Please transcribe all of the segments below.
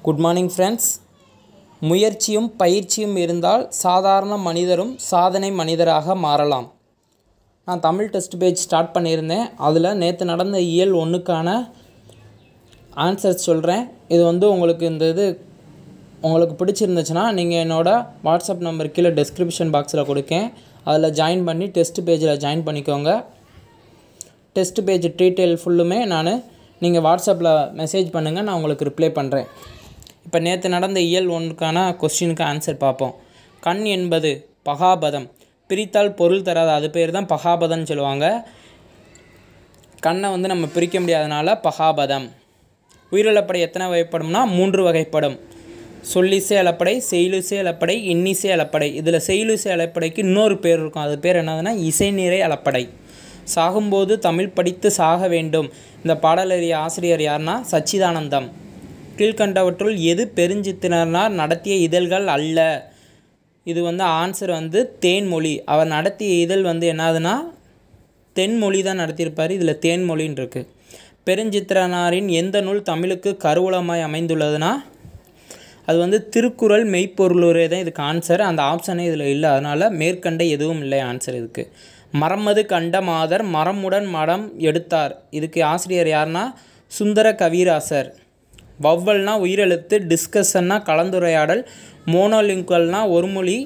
good morning friends முயற்சியும் பயிற்சியும் இருந்தால் சாதாரண மனிதரும் சாதனை மனிதராக மாறலாம் நான் தமிழ் டெஸ்ட் பேஜ் ஸ்டார்ட் பண்ணியிருந்தேன் அதில் நேற்று நடந்த இயல் ஒன்றுக்கான ஆன்சர்ஸ் சொல்கிறேன் இது வந்து உங்களுக்கு இந்த இது உங்களுக்கு பிடிச்சிருந்துச்சுன்னா நீங்கள் என்னோடய வாட்ஸ்அப் நம்பர் கீழே டெஸ்கிரிப்ஷன் பாக்ஸில் கொடுக்கேன் அதில் ஜாயின் பண்ணி டெஸ்ட் பேஜில் ஜாயின் பண்ணிக்கோங்க டெஸ்ட் பேஜ் டீட்டெயில் ஃபுல்லுமே நான் நீங்கள் வாட்ஸ்அப்பில் மெசேஜ் பண்ணுங்கள் நான் உங்களுக்கு ரிப்ளை பண்ணுறேன் இப்போ நேற்று நடந்த இயல் ஒன்றுக்கான கொஸ்டினுக்கு ஆன்சர் பார்ப்போம் கண் என்பது பகாபதம் பிரித்தால் பொருள் தராது அது பேர் தான் பகாபதம்னு சொல்லுவாங்க கண்ணை வந்து நம்ம பிரிக்க முடியாதனால பகாபதம் உயிரிழப்படை எத்தனை வகைப்படும்னா மூன்று வகைப்படும் சொல்லிசை அலப்படை செயலிசை அலப்படை இன்னிசை அலப்படை இதில் செயலிசை அலப்படைக்கு இன்னொரு பேர் இருக்கும் அது பேர் என்னதுன்னா இசைநிறை அலப்படை சாகும்போது தமிழ் படித்து சாக வேண்டும் இந்த பாடலறிய ஆசிரியர் யார்னா சச்சிதானந்தம் கீழ்கண்டவற்றுள் எது பெருஞ்சித்திரனார் நடத்திய இதழ்கள் அல்ல இது வந்து ஆன்சர் வந்து தேன்மொழி அவர் நடத்திய இதழ் வந்து என்னதுன்னா தென்மொழி தான் நடத்தியிருப்பார் இதில் தேன்மொழின்னு இருக்குது பெருஞ்சித்திரனாரின் எந்த நூல் தமிழுக்கு கருவூலமாய் அமைந்துள்ளதுன்னா அது வந்து திருக்குறள் மெய்ப்பொருளுரை தான் இதுக்கு ஆன்சர் அந்த ஆப்ஷனே இதில் இல்லை அதனால் மேற்கண்ட எதுவும் இல்லை ஆன்சர் இதுக்கு மரமது கண்ட மாதர் மரமுடன் மடம் எடுத்தார் இதுக்கு ஆசிரியர் யாருன்னா சுந்தர கவிராசர் வவ்வல்னா உயிரெழுத்து டிஸ்கஷன்னா கலந்துரையாடல் மோனோலிங்குவல்னா ஒரு மொழி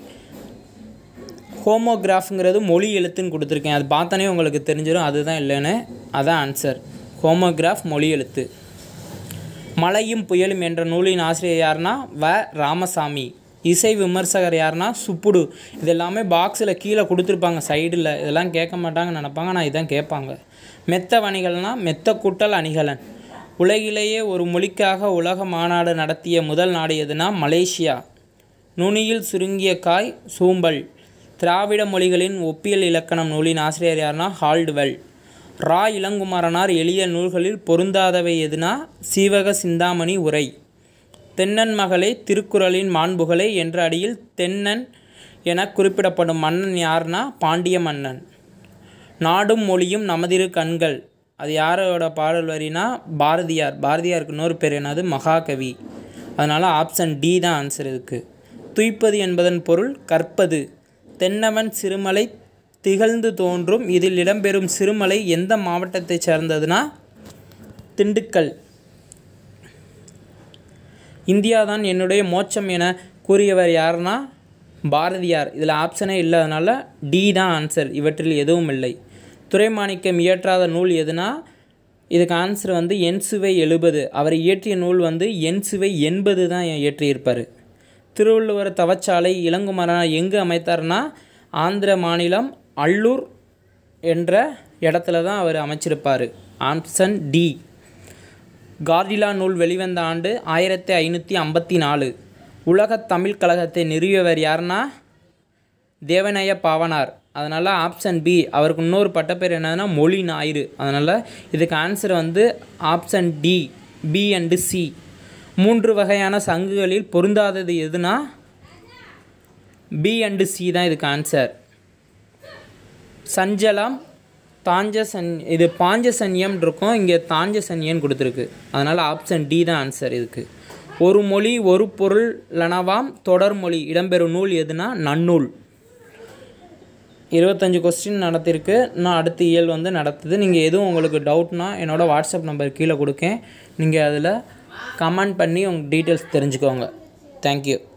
ஹோமோகிராஃப்ங்கிறது மொழி எழுத்துன்னு கொடுத்துருக்கேன் அது பார்த்தானே உங்களுக்கு தெரிஞ்சிடும் அதுதான் இல்லைன்னு அதான் ஆன்சர் ஹோமோகிராஃப் மொழி எழுத்து மலையும் புயலும் என்ற நூலின் ஆசிரியர் யாருன்னா வ ராமசாமி இசை விமர்சகர் யாருன்னா சுப்புடு இது எல்லாமே பாக்ஸில் கீழே கொடுத்துருப்பாங்க சைடில் இதெல்லாம் கேட்க மாட்டாங்கன்னு நினப்பாங்க நான் இதான் கேட்பாங்க மெத்த வணிகள்னா மெத்த கூட்டல் அணிகலன் உலகிலேயே ஒரு மொழிக்காக உலக மாநாடு நடத்திய முதல் நாடு எதுனா மலேசியா நுனியில் சுருங்கிய காய் சூம்பல் திராவிட மொழிகளின் ஒப்பியல் இலக்கணம் நூலின் ஆசிரியர் யாருன்னா ஹால்டுவெல் ரா இளங்குமரனார் எளிய நூல்களில் பொருந்தாதவை எதுனா சீவக சிந்தாமணி உரை தென்னன் மகளே திருக்குறளின் மாண்புகளே என்ற அடியில் தென்னன் என குறிப்பிடப்படும் மன்னன் யார்னா பாண்டிய மன்னன் நாடும் மொழியும் நமதிரு கண்கள் அது யாரோட பாடல் வரினா பாரதியார் பாரதியாருக்கு இன்னொரு பேர் என்னது மகாகவி அதனால் ஆப்ஷன் டி தான் ஆன்சர் இதுக்கு துய்ப்பது என்பதன் பொருள் கற்பது தென்னவன் சிறுமலை திகழ்ந்து தோன்றும் இதில் இடம்பெறும் சிறுமலை எந்த மாவட்டத்தை சேர்ந்ததுன்னா திண்டுக்கல் இந்தியா தான் என்னுடைய மோட்சம் என கூறியவர் யாருன்னா பாரதியார் இதில் ஆப்ஷனே இல்லாதனால டி தான் ஆன்சர் இவற்றில் எதுவும் இல்லை துரைமாணிக்கம் இயற்றாத நூல் எதுனா இதுக்கு ஆன்சர் வந்து என் சுவை எழுபது அவர் இயற்றிய நூல் வந்து என் சுவை எண்பது தான் இயற்றியிருப்பார் திருவள்ளுவர் தவச்சாலை இளங்குமரனார் எங்கு அமைத்தார்னா ஆந்திர மாநிலம் அல்லூர் என்ற இடத்துல தான் அவர் அமைச்சிருப்பார் ஆப்ஷன் டி கார்டிலா நூல் வெளிவந்த ஆண்டு ஆயிரத்தி ஐநூற்றி ஐம்பத்தி நாலு உலகத் தமிழ் கழகத்தை நிறுவியவர் யாருன்னா தேவநய பாவனார் அதனால் ஆப்ஷன் பி அவருக்கு இன்னொரு பட்டப்பேர் என்னதுன்னா மொழி ஞாயிறு அதனால் இதுக்கு ஆன்சர் வந்து option D B and C மூன்று வகையான சங்குகளில் பொருந்தாதது எதுனா பி அண்டு சி தான் இதுக்கு ஆன்சர் சஞ்சலம் தாஞ்சசன் இது பாஞ்சசன்யம் இருக்கும் இங்கே தாஞ்சசன்யன்னு கொடுத்துருக்கு அதனால் ஆப்ஷன் டி தான் ஆன்சர் இதுக்கு ஒரு மொழி ஒரு பொருள் லனவாம் தொடர்மொழி இடம்பெறும் நூல் எதுனா நன்னூல் இருபத்தஞ்சி கொஸ்டின் நடத்திருக்கு இன்னும் அடுத்த இயல் வந்து நடத்துது நீங்கள் எதுவும் உங்களுக்கு டவுட்னா என்னோடய வாட்ஸ்அப் நம்பர் கீழே கொடுக்கேன் நீங்கள் அதில் கமெண்ட் பண்ணி உங்கள் டீட்டெயில்ஸ் தெரிஞ்சுக்கோங்க தேங்க்யூ